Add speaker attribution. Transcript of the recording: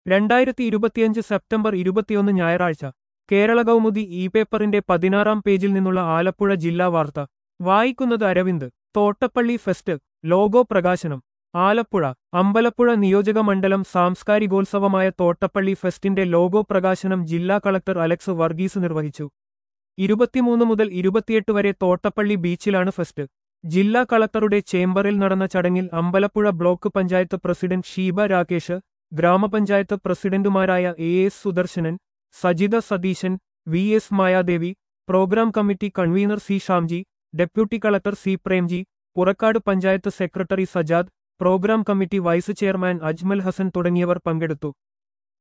Speaker 1: രണ്ടായിരത്തി ഇരുപത്തിയഞ്ച് സെപ്റ്റംബർ ഇരുപത്തിയൊന്ന് ഞായറാഴ്ച കേരള കൗമുദി ഇ പേപ്പറിന്റെ പതിനാറാം പേജിൽ നിന്നുള്ള ആലപ്പുഴ ജില്ലാ വാർത്ത വായിക്കുന്നത് അരവിന്ദ് തോട്ടപ്പള്ളി ഫെസ്റ്റ് ലോഗോ പ്രകാശനം ആലപ്പുഴ അമ്പലപ്പുഴ നിയോജക മണ്ഡലം സാംസ്കാരികോത്സവമായ തോട്ടപ്പള്ളി ഫെസ്റ്റിന്റെ ലോഗോ പ്രകാശനം ജില്ലാ കളക്ടർ അലക്സ് വർഗീസ് നിർവഹിച്ചു ഇരുപത്തിമൂന്ന് മുതൽ ഇരുപത്തിയെട്ട് വരെ തോട്ടപ്പള്ളി ബീച്ചിലാണ് ഫെസ്റ്റ് ജില്ലാ കളക്ടറുടെ ചേംബറിൽ നടന്ന ചടങ്ങിൽ അമ്പലപ്പുഴ ബ്ലോക്ക് പഞ്ചായത്ത് പ്രസിഡന്റ് ഷീബ രാകേഷ് ഗ്രാമപഞ്ചായത്ത് പ്രസിഡന്റുമാരായ A S Sudarsanan Sajitha Satheesan V S Mayadevi program committee convener C Shamji deputy collector C Premji Purakkad panchayat secretary Sajad program committee vice chairman Ajmal Hasan തുടങ്ങിയവർ പങ്കെടുത്തു